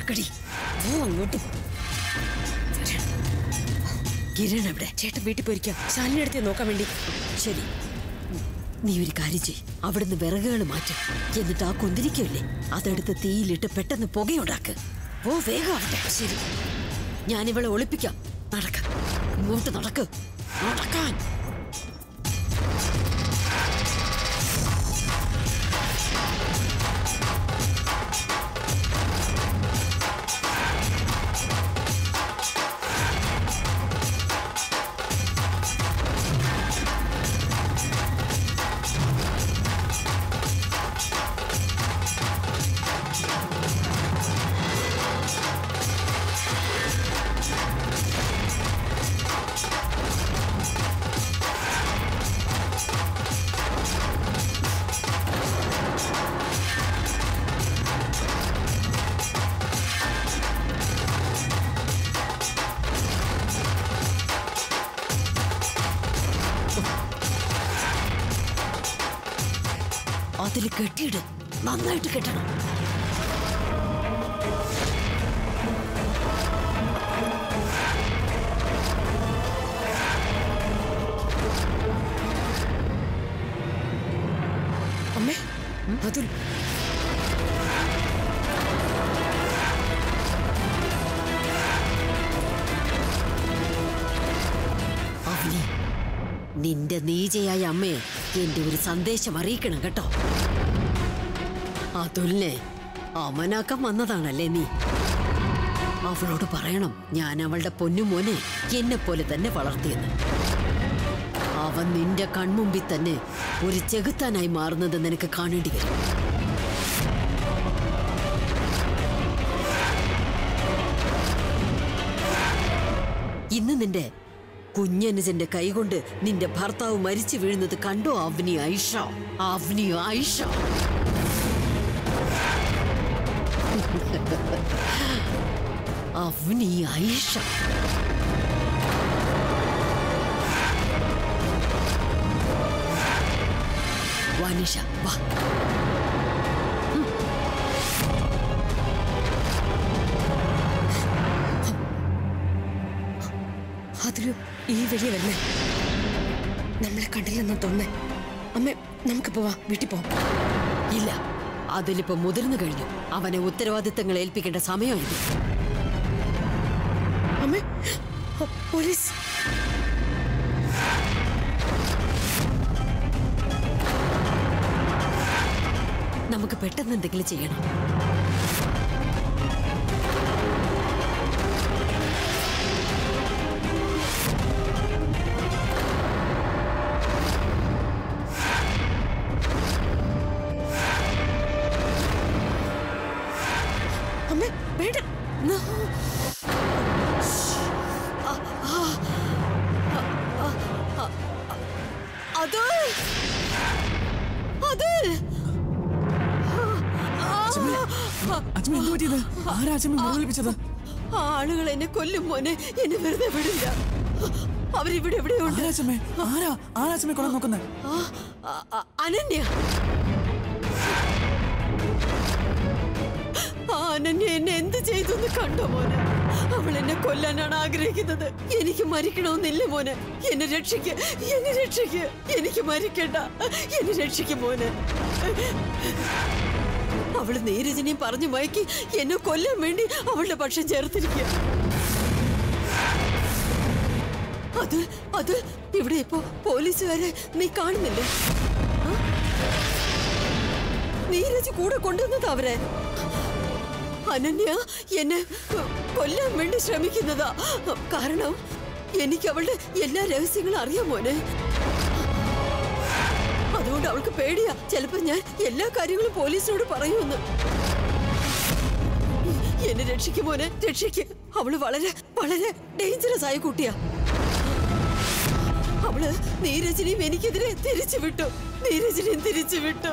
നടക്കടി പോ അങ്ങോട്ട് കിരൺ എവിടെ ചേട്ടൻ വീട്ടിൽ പോയിരിക്കാം ശാലിനി അടുത്ത് നോക്കാൻ വേണ്ടി ശരി നീ ഒരു കാര്യം ചെയ് അവിടുന്ന് വിറകുകൾ മാറ്റും എന്നിട്ട് ആ കുന്തിരിക്കല്ലേ അതെടുത്ത് തീയിലിട്ട് പെട്ടെന്ന് പുകയുണ്ടാക്ക് ഓ വേഗം ആവട്ടെ ശരി ഞാനിവളെ ഒളിപ്പിക്കാം നടക്ക ഇങ്ങോട്ട് നടക്ക് നടക്കാൻ അതിൽ കെട്ടിയിട് നന്നായിട്ട് കെട്ടണം അമ്മേ അതുൽ അവനെ നിന്റെ നീചയായ അമ്മയെ എന്റെ ഒരു സന്ദേശം അറിയിക്കണം കേട്ടോ അതുലിനെ അമനാക്കം വന്നതാണല്ലേ നീ അവളോട് പറയണം ഞാൻ അവളുടെ പൊന്നുമോനെ എന്നെ പോലെ തന്നെ വളർത്തിയെന്ന് അവൻ നിന്റെ കൺമുമ്പിൽ തന്നെ ഒരു ചെകുത്താനായി മാറുന്നത് നിനക്ക് കാണേണ്ടി വരും ഇന്ന് നിന്റെ കുഞ്ഞനുജന്റെ കൈകൊണ്ട് നിന്റെ ഭർത്താവ് മരിച്ചു വീഴുന്നത് കണ്ടോ അവനി ഐഷ അവനി ഐഷ അവനി ഐഷ വാനിഷ വാ അതിലു ഈ വഴി വരണേ നമ്മളെ കണ്ടില്ലെന്നാ തോന്നേ അമ്മ നമുക്ക് പോവാ വീട്ടിൽ പോവാം ഇല്ല അതിലിപ്പോ മുതിർന്നു കഴിഞ്ഞു അവനെ ഉത്തരവാദിത്തങ്ങൾ ഏൽപ്പിക്കേണ്ട സമയമായിരുന്നു അമ്മ പോലീസ് നമുക്ക് പെട്ടെന്ന് എന്തെങ്കിലും ചെയ്യണം അമ്മ വേണ്ട No. അത് അത് അച്ഛമ്മ എന്ത് പറ്റിയത് ആരാ അച്ഛമ്മ മുറിവിളിപ്പിച്ചത് ആളുകൾ എന്നെ കൊല്ലും മോനെ എന്നെ വെറുതെ വിടില്ല അവരിവിടെ എവിടെയുണ്ട് ആരാ അച്ഛമ്മേ ആരാ ആരാ അച്ഛമ്മെ കൊല്ലാൻ നോക്കുന്നത് ആ, ആ, ആ, അനന്യ ആ അനന്യ എന്നെ എന്ത് ചെയ്തു എന്ന് കണ്ടോ മോനെ അവൾ എന്നെ കൊല്ലാനാണ് ആഗ്രഹിക്കുന്നത് എനിക്ക് മരിക്കണമെന്നില്ല മോനെ എന്നെ രക്ഷിക്ക് എന്നെ രക്ഷിക്ക് എനിക്ക് മരിക്കണ്ട എന്നെ രക്ഷിക്കും മോനെ അവള് നീരജനെയും പറഞ്ഞു മയക്കി എന്നെ കൊല്ലാൻ വേണ്ടി അവളുടെ പക്ഷം ചേർത്തിരിക്കുക അത് അത് ഇവിടെ ഇപ്പോ പോലീസുകാരെ നീ കാണുന്നില്ലേ ആ? നീരജ് കൂടെ കൊണ്ടുവന്നത് അവരെ അനന്യ എന്നെ കൊല്ലാൻ വേണ്ടി ശ്രമിക്കുന്നതാ കാരണം എനിക്ക് അവളുടെ എല്ലാ രഹസ്യങ്ങളും അറിയാം മോനെ അതുകൊണ്ട് അവൾക്ക് പേടിയാ ചിലപ്പോ ഞാൻ എല്ലാ കാര്യങ്ങളും പോലീസിനോട് പറയുമെന്ന് എന്നെ രക്ഷിക്കും മോനെ രക്ഷിക്ക് അവള് വളരെ വളരെ ഡേഞ്ചറസ് ആയ കുട്ടിയാ അവള് നീരജിനെയും എനിക്കെതിരെ തിരിച്ചു വിട്ടു നീരജിനെയും തിരിച്ചു വിട്ടു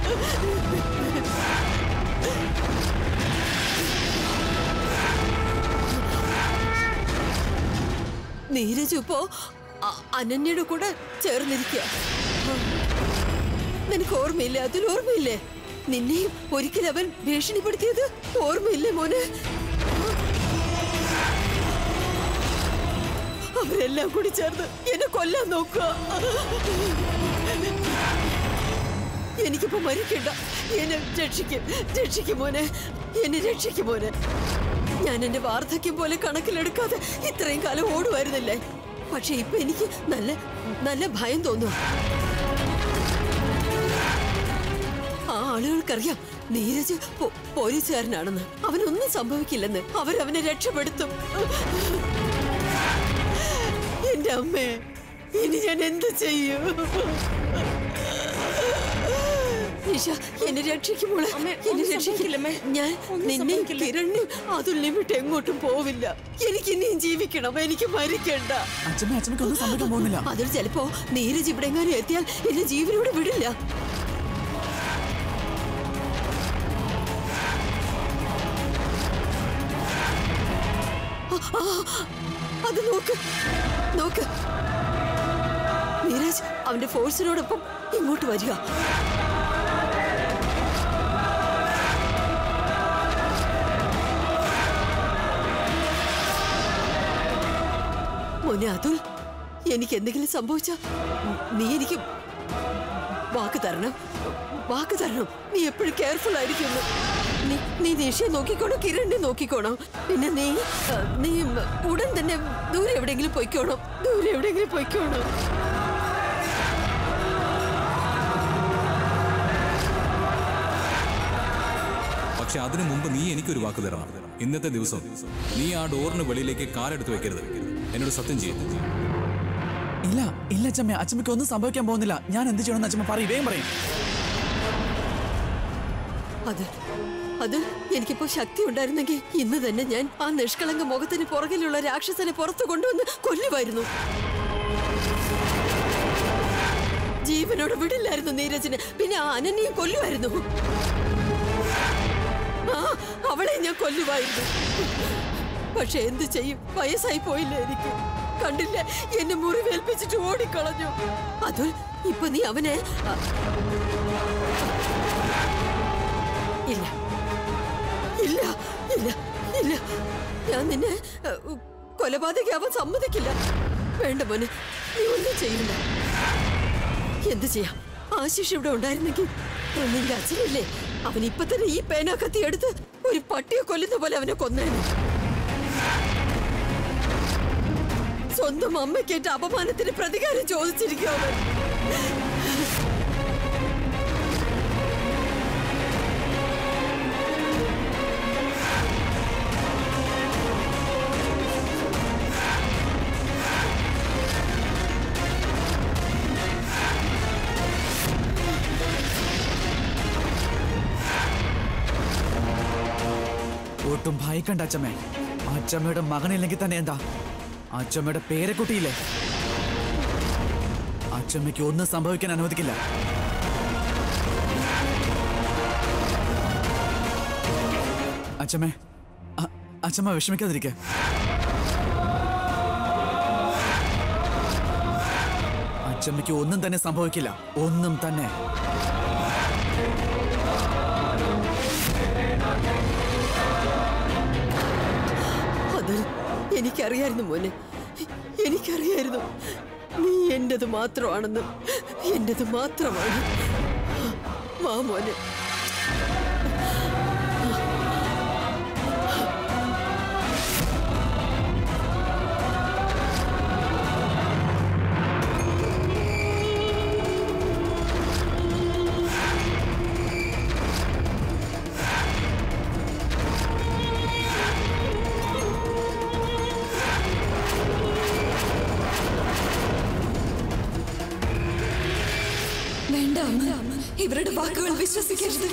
നീരജ് ഇപ്പോ അ- അനന്യയുടെ കൂടെ ചേർന്നിരിക്കുക നിനക്ക് ഓർമ്മയില്ലേ അതിൽ ഓർമ്മയില്ലേ നിന്നെയും ഒരിക്കൽ അവൻ ഭീഷണിപ്പെടുത്തിയത് ഓർമ്മയില്ലേ മോനെ അവരെല്ലാം കൂടി ചേർന്ന് എന്നെ കൊല്ലാൻ നോക്കുക എനിക്കിപ്പോ മരിക്കണ്ട എന്നെ രക്ഷിക്കും രക്ഷിക്കും മോനെ എന്നെ രക്ഷിക്കും മോനെ ഞാൻ എന്റെ വാർദ്ധക്യം പോലെ കണക്കിലെടുക്കാതെ ഇത്രയും കാലം ഓടുമായിരുന്നില്ലേ പക്ഷെ ഇപ്പൊ എനിക്ക് നല്ല നല്ല ഭയം തോന്നുക ആ ആളുകൾക്കറിയാം നീരജ് പോ- പോലീസുകാരനാണെന്ന് അവനൊന്നും സംഭവിക്കില്ലെന്ന് അവരവനെ രക്ഷപ്പെടുത്തും എന്റെ അമ്മേ ഇനി ഞാൻ എന്ത് ചെയ്യും നിഷ എന്നെ രക്ഷിക്കുമോളെ അമ്മേ, എന്നെ ഒന്നും രക്ഷിക്കില്ല സംഭവിക്കില്ലമ്മേ. ഞാൻ ഒന്നും നിന്നെ സംഭവിക്കില്ല. കിരണ്ണും അതുല്യം വിട്ട് എങ്ങോട്ടും പോവില്ല എനിക്ക് ഇനിയും ജീവിക്കണം എനിക്ക് മരിക്കണ്ട അച്ഛമ്മ അച്ഛമ്മയ്ക്ക് ഒന്നും സംഭവിക്കാൻ പോകുന്നില്ല അതിൽ ചിലപ്പോ നീരജ് ഇവിടെങ്ങാനും എത്തിയാൽ എന്നെ ജീവനോട് വിടില്ല ആ, ആ, അത് നോക്ക് നോക്ക് നീരജ് അവന്റെ ഫോഴ്സിനോടൊപ്പം ഇങ്ങോട്ട് വരിക മോനെ അതുൽ എനിക്ക് എന്തെങ്കിലും സംഭവിച്ച നീ എനിക്ക് വാക്ക് തരണം വാക്ക് തരണം നീ എപ്പോഴും കെയർഫുൾ ആയിരിക്കുന്നു നീ നീ ദേഷ്യം നോക്കിക്കോണം കിരണിനെ നോക്കിക്കോണം പിന്നെ നീ ആ, നീ ഉടൻ തന്നെ ദൂരെ എവിടെയെങ്കിലും പൊയ്ക്കോണം ദൂരെ എവിടെയെങ്കിലും പൊയ്ക്കോണം പക്ഷെ അതിനു മുമ്പ് നീ എനിക്കൊരു വാക്ക് തരണം ഇന്നത്തെ ദിവസം നീ ആ ഡോറിന് വെളിയിലേക്ക് കാലെടുത്ത് വെക്കരുത് എന്നോട് സത്യം ചെയ്യും ഇല്ല ഇല്ല അച്ഛമ്മ അച്ഛമ്മയ്ക്ക് ഒന്നും സംഭവിക്കാൻ പോകുന്നില്ല ഞാൻ എന്ത് ചെയ്യണമെന്ന് അച്ഛമ്മ പറയും വേഗം പറയും അത് അത് എനിക്കിപ്പോ ശക്തി ഉണ്ടായിരുന്നെങ്കിൽ ഇന്ന് തന്നെ ഞാൻ ആ നിഷ്കളങ്ക മുഖത്തിന് പുറകിലുള്ള രാക്ഷസനെ പുറത്തു കൊണ്ടുവന്ന് കൊല്ലുമായിരുന്നു ജീവനോട് വിടില്ലായിരുന്നു നീരജിന് പിന്നെ ആ അനന്യയും കൊല്ലുമായിരുന്നു ആ അവളെ ഞാൻ കൊല്ലുമായിരുന്നു പക്ഷെ എന്ത് ചെയ്യും വയസ്സായി പോയില്ലേ എനിക്ക് കണ്ടില്ലേ എന്നെ മുറിവേൽപ്പിച്ചിട്ട് ഓടിക്കളഞ്ഞു അതുൽ ഇപ്പൊ നീ അവനെ ആ, ഇല്ല ഇല്ല ഇല്ല ഇല്ല ഞാൻ നിന്നെ ഏഹ്, കൊലപാതകയാവാൻ സമ്മതിക്കില്ല വേണ്ട മോനെ നീ ഒന്നും ചെയ്യില്ല എന്ത് ചെയ്യാം ആശിഷ് ഇവിടെ ഉണ്ടായിരുന്നെങ്കിൽ നിന്റെ അച്ഛനില്ലേ അവൻ ഇപ്പൊ തന്നെ ഈ പേന കത്തി എടുത്ത് ഒരു പട്ടിയെ കൊല്ലുന്ന പോലെ അവനെ കൊന്നേനെ സ്വന്തം അമ്മയ്ക്കേറ്റ അപമാനത്തിന് പ്രതികാരം ചോദിച്ചിരിക്കും അവൻ ഒട്ടും ഭയക്കണ്ട അച്ഛമ്മേ അച്ഛമ്മയുടെ മകനില്ലെങ്കിൽ തന്നെ എന്താ അച്ഛമ്മയുടെ പേരക്കുട്ടിയില്ലേ അച്ഛമ്മയ്ക്ക് ഒന്നും സംഭവിക്കാൻ അനുവദിക്കില്ല അച്ഛമ്മേ അ- അച്ഛമ്മ വിഷമിക്കാതിരിക്കെ അച്ഛമ്മയ്ക്ക് ഒന്നും തന്നെ സംഭവിക്കില്ല ഒന്നും തന്നെ അത് എനിക്കറിയായിരുന്നു മോനെ എനിക്കറിയായിരുന്നു നീ എന്റേത് മാത്രമാണെന്ന് എന്റേത് മാത്രമാണ് വാ മോനെ വേണ്ട അമ്മ ഇവരുടെ വാക്കുകൾ വിശ്വസിക്കരുത്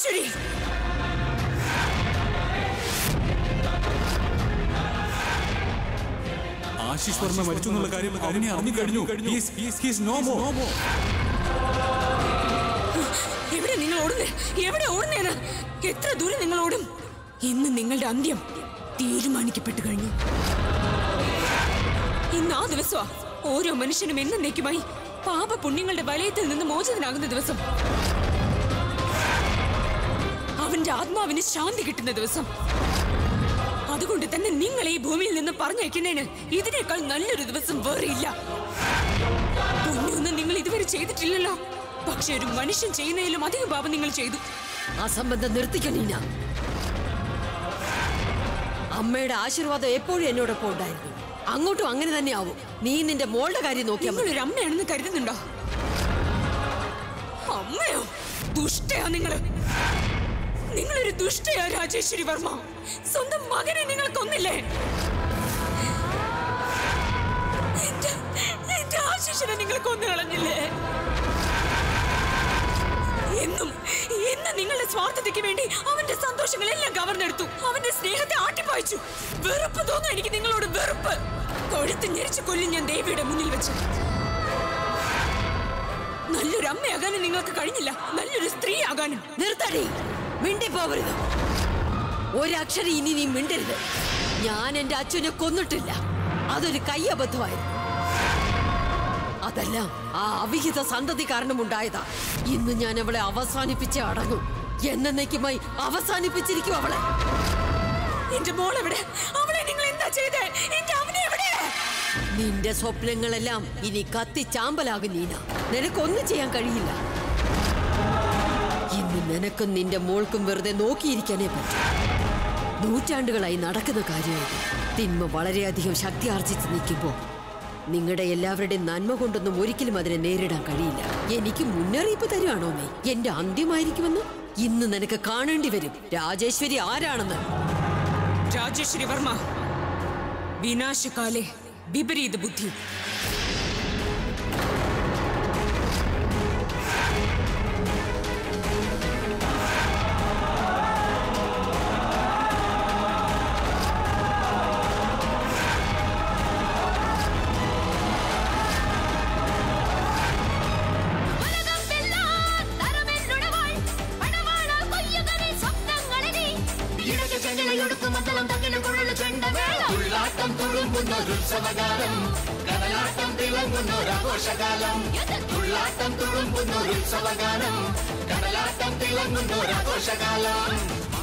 രാജേശ്വരി ആശിഷ് വർമ്മ മരിച്ചു എന്നുള്ള കാര്യം അവനെ അറിഞ്ഞു കഴിഞ്ഞു He's- he's- he's no more. എവിടെ നിങ്ങൾ ഓടുന്നേ എവിടെ ഓടുന്നേന്ന് എത്ര ദൂരം നിങ്ങൾ ഓടും ഇന്ന് നിങ്ങളുടെ അന്ത്യം തീരുമാനിക്കപ്പെട്ടു കഴിഞ്ഞു ഇന്ന് ആ ദിവസമാ ഓരോ മനുഷ്യനും എന്നേക്കുമായി പാപ പുണ്യങ്ങളുടെ വലയത്തിൽ നിന്ന് മോചിതനാകുന്ന ദിവസം അവന്റെ ആത്മാവിന് ശാന്തി കിട്ടുന്ന ദിവസം അതുകൊണ്ട് തന്നെ നിങ്ങൾ ഈ ഭൂമിയിൽ നിന്ന് പറഞ്ഞയക്കുന്നതിന് ഇതിനേക്കാൾ നല്ലൊരു ദിവസം വേറെയില്ല പുണ്യൊന്നും നിങ്ങൾ ഇതുവരെ ചെയ്തിട്ടില്ലല്ലോ പക്ഷെ ഒരു മനുഷ്യൻ ചെയ്യുന്നതിലും അധികം പാപം നിങ്ങൾ ചെയ്തു അസംബന്ധം നിർത്തിക്കണീന അമ്മയുടെ ആശീർവാദം എപ്പോഴും എന്നോടൊപ്പം ഉണ്ടായിരുന്നു അങ്ങോട്ടും അങ്ങനെ തന്നെ ആവും നീ നിന്റെ മോളുടെ കാര്യം നോക്കിയാൽ മതി നിങ്ങൾ ഒരു അമ്മയാണെന്ന് കരുതുന്നുണ്ടോ അമ്മയോ ദുഷ്ടയാ നിങ്ങള് നിങ്ങളൊരു ദുഷ്ടയാ രാജേശ്വരി വർമ്മ സ്വന്തം മകനെ നിങ്ങൾ കൊന്നില്ലേ എന്റെ എന്റെ ആശിഷിനെ നിങ്ങൾ കൊന്നു കളഞ്ഞില്ലേ എന്നും എന്നും നിങ്ങളുടെ സ്വാർത്ഥതയ്ക്ക് വേണ്ടി അവന്റെ സന്തോഷങ്ങളെല്ലാം കവർന്നെടുത്തു അവന്റെ സ്നേഹത്തെ ആട്ടിപ്പായിച്ചു വെറുപ്പ് തോന്നും എനിക്ക് നിങ്ങളോട് വെറുപ്പ് കൊഴുത്ത് ഞെരിച്ചു കൊല്ലും ഞാൻ ദേവിയുടെ മുന്നിൽ വെച്ച് നല്ലൊരു അമ്മയാകാനും നിങ്ങൾക്ക് കഴിഞ്ഞില്ല നല്ലൊരു സ്ത്രീ ആകാനും നിർത്തടി മിണ്ടി പോവരുത് ഒരക്ഷരം ഇനി നീ മിണ്ടരുത് ഞാൻ എന്റെ അച്ഛനെ കൊന്നിട്ടില്ല അതൊരു കയ്യബദ്ധമായിരുന്നു അതെല്ലാം ആ അവിഹിത സന്തതി കാരണം ഉണ്ടായതാ ഇന്ന് ഞാൻ അവളെ അവസാനിപ്പിച്ച് അടങ്ങും എന്നേക്കുമായി അവസാനിപ്പിച്ചിരിക്കും അവളെ എന്റെ മോൾ എവിടെ അവളെ നിങ്ങൾ എന്താ ചെയ്തേ എന്റെ അവനെ എവിടെ നിന്റെ സ്വപ്നങ്ങളെല്ലാം ഇനി കത്തിച്ചാമ്പലാകും നീന നിനക്കൊന്നും ചെയ്യാൻ കഴിയില്ല ഇന്ന് നിനക്കും നിന്റെ മോൾക്കും വെറുതെ നോക്കിയിരിക്കാനേ പറ്റും നൂറ്റാണ്ടുകളായി നടക്കുന്ന കാര്യമായത് തിന്മ വളരെയധികം ശക്തി ആർജിച്ച് നിൽക്കുമ്പോൾ നിങ്ങളുടെ എല്ലാവരുടെയും നന്മ കൊണ്ടൊന്നും ഒരിക്കലും അതിനെ നേരിടാൻ കഴിയില്ല എനിക്ക് മുന്നറിയിപ്പ് തരുവാണോ നീ എന്റെ അന്ത്യമായിരിക്കുമെന്ന് ഇന്ന് നിനക്ക് കാണേണ്ടി വരും രാജേശ്വരി ആരാണെന്ന് രാജേശ്വരി വർമ്മ വിനാശകാലെ വിപരീത ബുദ്ധി തുള്ളാട്ടം തുളുമ്പുന്നൊരുത്സവകാലം കടലാട്ടം തിളങ്ങുന്നൊരാഘോഷകാലം തുള്ളാട്ടം തുളുമ്പുന്നൊരുത്സവകാലം കടലാട്ടം തിളങ്ങുന്നൊരാഘോഷകാലം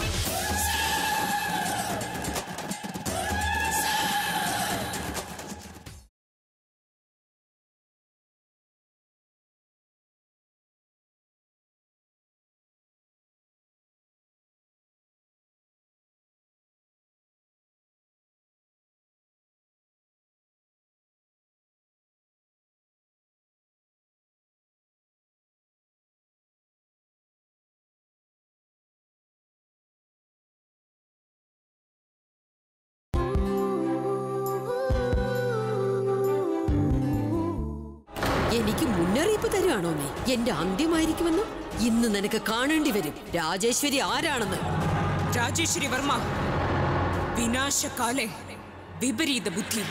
എനിക്ക് മുന്നറിയിപ്പ് തരുവാണോ നീ എന്റെ അന്ത്യമായിരിക്കുമെന്ന് ഇന്ന് നിനക്ക് കാണേണ്ടി വരും രാജേശ്വരി ആരാണെന്ന് രാജേശ്വരി വർമ്മ വിനാശകാലെ വിപരീത ബുദ്ധി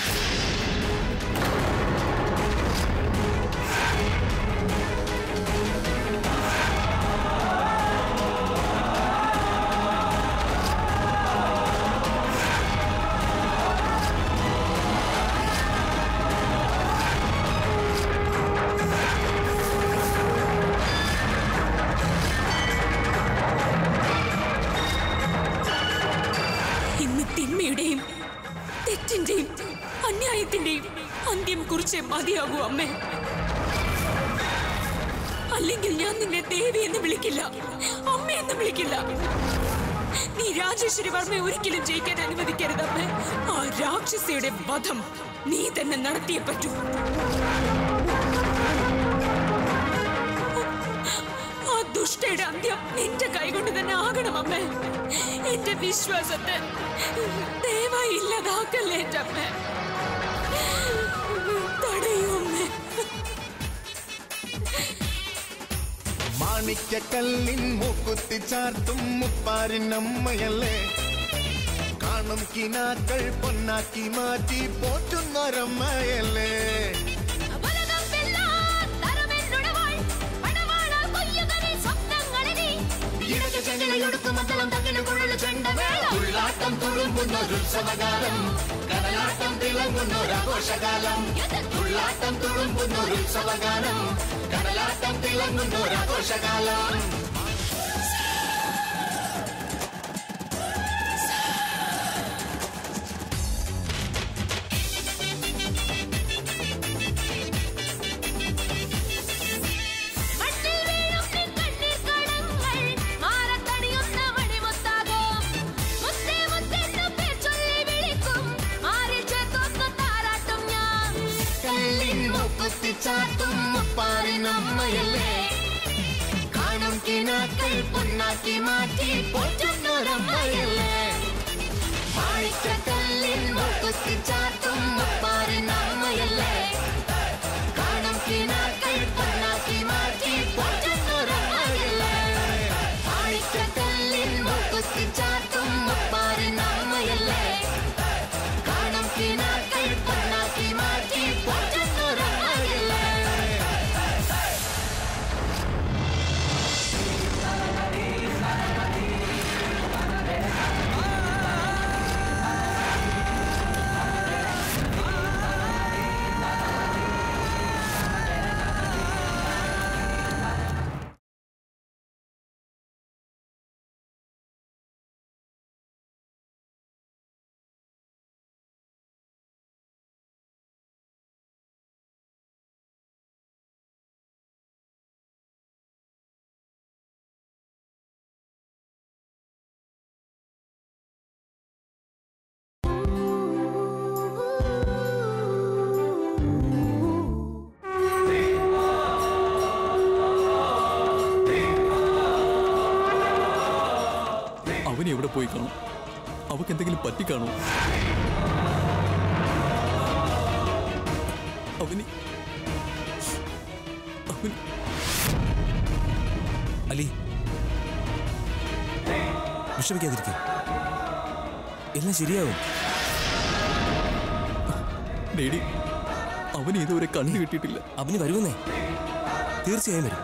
ഇന്ന് തിന്മയുടെയും തെറ്റിന്റെയും അന്യായത്തിന്റെയും അന്ത്യം കുറിച്ച് മതിയാകൂ അമ്മേ അല്ലെങ്കിൽ ഞാൻ നിന്നെ ദേവി എന്ന് വിളിക്കില്ല അമ്മ എന്ന് വിളിക്കില്ല നീ രാജേശ്വരി വർമ്മയെ ഒരിക്കലും ജയിക്കാൻ അനുവദിക്കരുത് അമ്മേ ആ രാക്ഷസിയുടെ വധം നീ തന്നെ നടത്തിയേ പറ്റൂ ആ ദുഷ്ടയുടെ അന്ത്യം നിന്റെ കൈകൊണ്ട് തന്നെ ആകണം അമ്മേ എന്റെ വിശ്വാസത്തെ ദയവായി ഇല്ലാതാക്കല്ലേ എന്റെ അമ്മേ തടയൂ അമ്മേ മാ മാണിക്കക്കല്ലിൻ മൂക്കുത്തി ചാർത്തും മുപ്പാരിനമ്മയല്ലേ കാണും കിനാക്കൾ പൊന്നാക്കി മാറ്റി പോറ്റുന്നൊരമ്മയല്ലേ ഉള്ളാട്ടം തുളുമ്പുന്നൊരുത്സവകാലം കടലാട്ടം തിളങ്ങുന്നൊരാഘോഷകാലം ഉള്ളാട്ടം തുളുമ്പുന്നൊരുത്സവകാലം കടലാട്ടം തിളങ്ങുന്നൊരാഘോഷകാലം കല്ലിൻ മൂക്കുത്തി ചാർത്തും മുപ്പാറിനമ്മയല്ലേ കാണും കിനാക്കൾ പൊന്നാക്കി മാറ്റി പോറ്റുന്നൊരമ്മയല്ലേ മാണിക്കക്കല്ലിൻ മൂക്കുത്തി ചാർത്തും മുപ്പാറിനമ്മയല്ലേ കാണും കിനാക്കൾ പൊന്നാക്കി മാറ്റി പോറ്റുന്നൊരമ്മയല്ലേ മാണിക്കക്കല്ലിൻ മൂക്കുത്തി ചാർത്തും മുപ്പാറിനമ്മയല്ലേ കാണും കിനാക്കൾ പൊന്നാക്കി മാറ്റി പോറ്റുന്നൊരമ്മയല്ലേ അവൻ എവിടെ പോയി കാണും അവക്ക് എന്തെങ്കിലും പറ്റിക്കാണോ അവന് അവൻ അലി വിഷമിക്കാതിരിക്കും എല്ലാം ശരിയാവും ഡേഡി അവൻ ഇതുവരെ കണ്ടു കിട്ടിയിട്ടില്ല അവന് വരുമെന്നേ തീർച്ചയായും വരും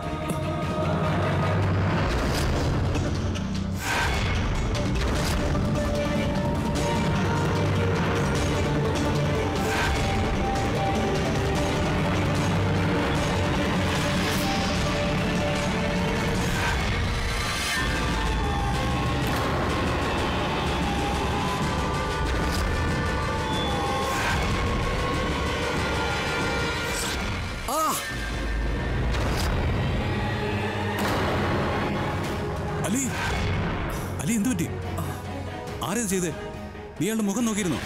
അലി അലി എന്തു പറ്റി ആരത് ചെയ്തേ നീ അയാളുടെ മുഖം നോക്കിയിരുന്നോ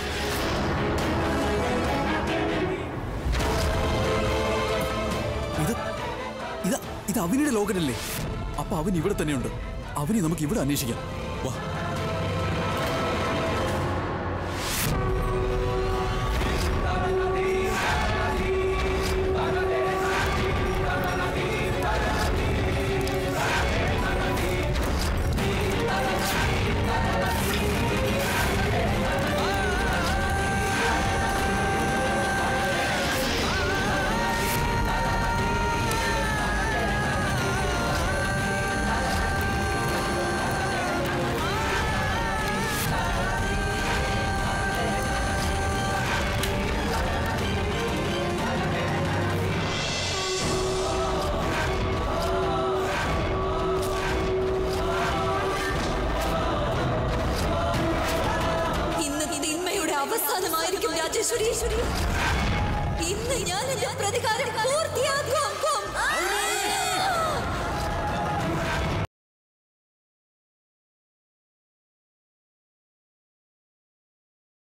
ഇത് ഇത് ഇത് അവനിയുടെ ലോകനല്ലേ അപ്പൊ അവൻ ഇവിടെ തന്നെയുണ്ട് അവനെ നമുക്ക് ഇവിടെ അന്വേഷിക്കാം വാ ഇന്ന് തിന്മയുടെ അവസാനമായിരിക്കും രാജേശ്വരി ഇന്ന് ഞാൻ എന്റെ പ്രതികാരം പൂർത്തിയാക്കും